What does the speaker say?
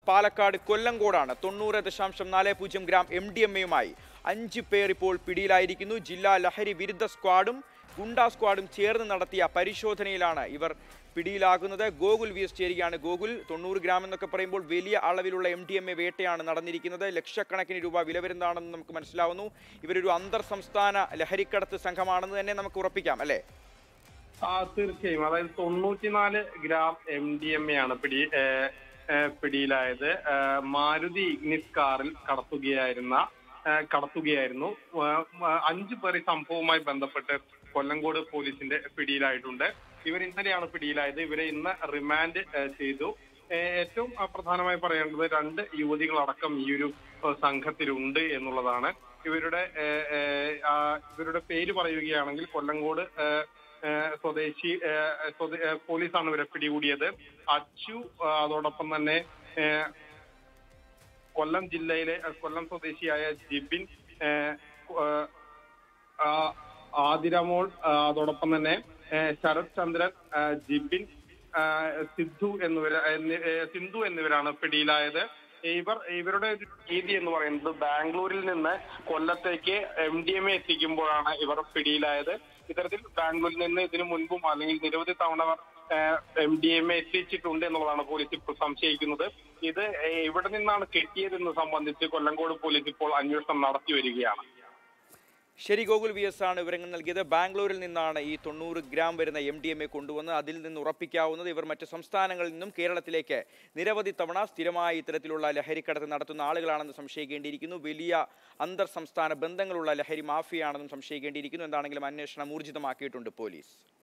പാലക്കാട് കൊല്ലങ്കോടാണ് തൊണ്ണൂറ് ദശാംശം നാല് പൂജ്യം ഗ്രാം എം ഡി എം എയുമായി അഞ്ച് പേർ ഇപ്പോൾ പിടിയിലായിരിക്കുന്നു ജില്ലാ ലഹരി വിരുദ്ധ സ്ക്വാഡും ഗുണ്ട സ്ക്വാഡും ചേർന്ന് നടത്തിയ പരിശോധനയിലാണ് ഇവർ പിടിയിലാകുന്നത് ഗോകുൽ വി എസ് ചേരുകയാണ് ഗോകുൽ തൊണ്ണൂറ് ഗ്രാം എന്നൊക്കെ പറയുമ്പോൾ വലിയ അളവിലുള്ള എം ഡി എം എ വേട്ടയാണ് നടന്നിരിക്കുന്നത് ലക്ഷക്കണക്കിന് രൂപ വില വരുന്നതാണെന്ന് നമുക്ക് മനസ്സിലാവുന്നു ഇവരൊരു അന്തർ സംസ്ഥാന ലഹരിക്കടത്ത് സംഘമാണെന്ന് തന്നെ നമുക്ക് ഉറപ്പിക്കാം അല്ലേ ആ തീർച്ചയായും അതായത് തൊണ്ണൂറ്റിനാല് gram M D M A ആണ് പിടി ഏ, ഏ, പിടിയിലായത് ഏ, മാരുതി ഇഗ്നിസ് കാറിൽ കടത്തുകയായിരുന്ന ഏ, കടത്തുകയായിരുന്നു ഏ, മ- അഞ്ചു പേർ ഈ സംഭവവുമായി ബന്ധപ്പെട്ട് കൊല്ലങ്കോട് പോലീസിന്റെ പിടിയിലായിട്ടുണ്ട് ഇവർ ഇന്നലെയാണ് പിടിയിലായത് ഇവരെ ഇന്ന് റിമാൻഡ് ഏ, ചെയ്തു ഏ, ഏറ്റവും ആ, പ്രധാനമായി പറയേണ്ടത് രണ്ട് യുവതികളടക്കം ഈ ഒരു ഏ, സംഘത്തിലുണ്ട് എന്നുള്ളതാണ് ഇവരുടെ ഏ, ഏ, ആ, ഇവരുടെ പേര് പറയുകയാണെങ്കിൽ കൊല്ലങ്കോട് ഏ, ഏ, സ്വദേശി ഏ, സ്വദേ- ഏ, പോലീസാണ് ഇവരെ പിടികൂടിയത് അച്ചു ആ, അതോടൊപ്പം തന്നെ ഏ, കൊല്ലം ജില്ലയിലെ ഏ, കൊല്ലം സ്വദേശിയായ ജിബിൻ ഏ, ഏ, ആ, ആതിരമോൾ ആ, അതോടൊപ്പം തന്നെ ഏ, ശരത് ചന്ദ്രൻ ആ, ജിബിൻ ആ, സിദ്ധു എന്നിവര് എന്നി- ഏ, സിന്ധു എന്നിവരാണ് പിടിയിലായത് ഇവർ ഇവരുടെ ഒരു രീതി എന്ന് പറയുന്നത് ബാംഗ്ലൂരിൽ നിന്ന് കൊല്ലത്തേക്ക് എം ഡി എം എ എത്തിക്കുമ്പോഴാണ് ഇവർ പിടിയിലായത് ഇത്തരത്തിൽ ബാംഗ്ലൂരിൽ നിന്ന് ഇതിനു മുൻപും അല്ലെങ്കിൽ നിരവധി തവണ അവർ എം ഡി എം എ എത്തിച്ചിട്ടുണ്ട് എന്നുള്ളതാണ് പോലീസ് ഇപ്പോൾ സംശയിക്കുന്നത് ഇത് ഏ, ഇവിടെ നിന്നാണ് കിട്ടിയതെന്ന് സംബന്ധിച്ച് കൊല്ലങ്കോട് പോലീസ് ഇപ്പോൾ അന്വേഷണം നടത്തി വരികയാണ് ശരി ഗോകുൽ വി എസ് ആണ് വിവരങ്ങൾ നൽകിയത് ബാംഗ്ലൂരിൽ നിന്നാണ് ഈ തൊണ്ണൂറ് ഗ്രാം വരുന്ന എം ഡി എം എ കൊണ്ടുവന്ന് അതിൽ നിന്ന് ഉറപ്പിക്കാവുന്നത് ഇവർ മറ്റ് സംസ്ഥാനങ്ങളിൽ നിന്നും കേരളത്തിലേക്ക് നിരവധി തവണ സ്ഥിരമായി ഇത്തരത്തിലുള്ള ലഹരിക്കടത്ത് നടത്തുന്ന ആളുകളാണെന്ന് സംശയിക്കേണ്ടിയിരിക്കുന്നു വലിയ അന്തർ സംസ്ഥാന ബന്ധങ്ങളുള്ള ലഹരി മാഫിയാണെന്നും സംശയിക്കേണ്ടിയിരിക്കുന്നു എന്താണെങ്കിലും അന്വേഷണം ഊർജിതമാക്കിയിട്ടുണ്ട് പോലീസ്